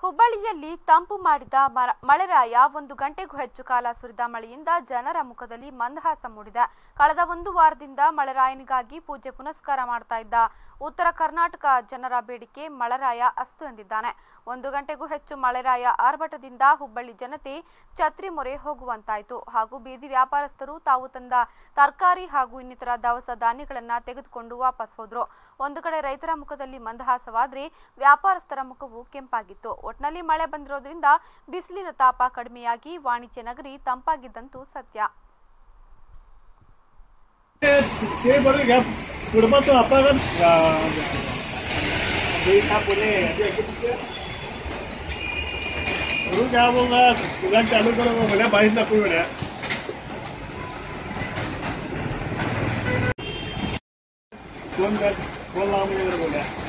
ಹುಬ್ಬಳ್ಳಿಯಲ್ಲಿ ತಂಪು ಮಾಡಿದ ಮರ- ಮಳೆರಾಯ ಒಂದು ಗಂಟೆಗೂ ಹೆಚ್ಚು ಕಾಲ ಸುರಿದ ಮಳೆಯಿಂದ ಜನರ ಮುಖದಲ್ಲಿ ಮಂದಹಾಸ ಮೂಡಿದೆ ಕಳೆದ ಒಂದು ವಾರದಿಂದ ಮಳೆರಾಯನಿಗಾಗಿ ಪೂಜೆ ಪುನಸ್ಕಾರ ಮಾಡ್ತಾ ಇದ್ದ ಉತ್ತರ ಕರ್ನಾಟಕ ಜನರ ಬೇಡಿಕೆ ಮಳೆರಾಯ ಅಸ್ತು ಎಂದಿದ್ದಾನೆ ಒಂದು ಗಂಟೆಗೂ ಹೆಚ್ಚು ಮಳೆರಾಯ ಆರ್ಭಟದಿಂದ ಹುಬ್ಬಳ್ಳಿ ಜನತೆ ಛತ್ರಿ ಮೊರೆ ಹೋಗುವಂತಾಯಿತು ಹಾಗೂ ಬೀದಿ ವ್ಯಾಪಾರಸ್ಥರು ತಾವು ತಂದ ತರಕಾರಿ ಹಾಗೂ ಇನ್ನಿತರ ದವಸ ಧಾನ್ಯಗಳನ್ನ ತೆಗೆದುಕೊಂಡು ವಾಪಸ್ ಹೋದ್ರು ಒಂದು ಕಡೆ ರೈತರ ಮುಖದಲ್ಲಿ ಮಂದಹಾಸವಾದ್ರೆ ವ್ಯಾಪಾರಸ್ಥರ ಮುಖವು ಕೆಂಪಾಗಿತ್ತು ಒಟ್ನಲ್ಲಿ ಮಳೆ ಬಂದಿರೋದ್ರಿಂದ ಬಿಸಿಲಿನ ತಾಪ ಕಡಿಮೆಯಾಗಿ ವಾಣಿಜ್ಯ ನಗರಿ ತಂಪಾಗಿದ್ದಂತೂ ಸತ್ಯ ते बरं घ्या पुढं तो आपण करू घ्या मग तुला चालू करू मग मला बाहेर नको वेळा फोन कर फोन लावून वगैरे बोला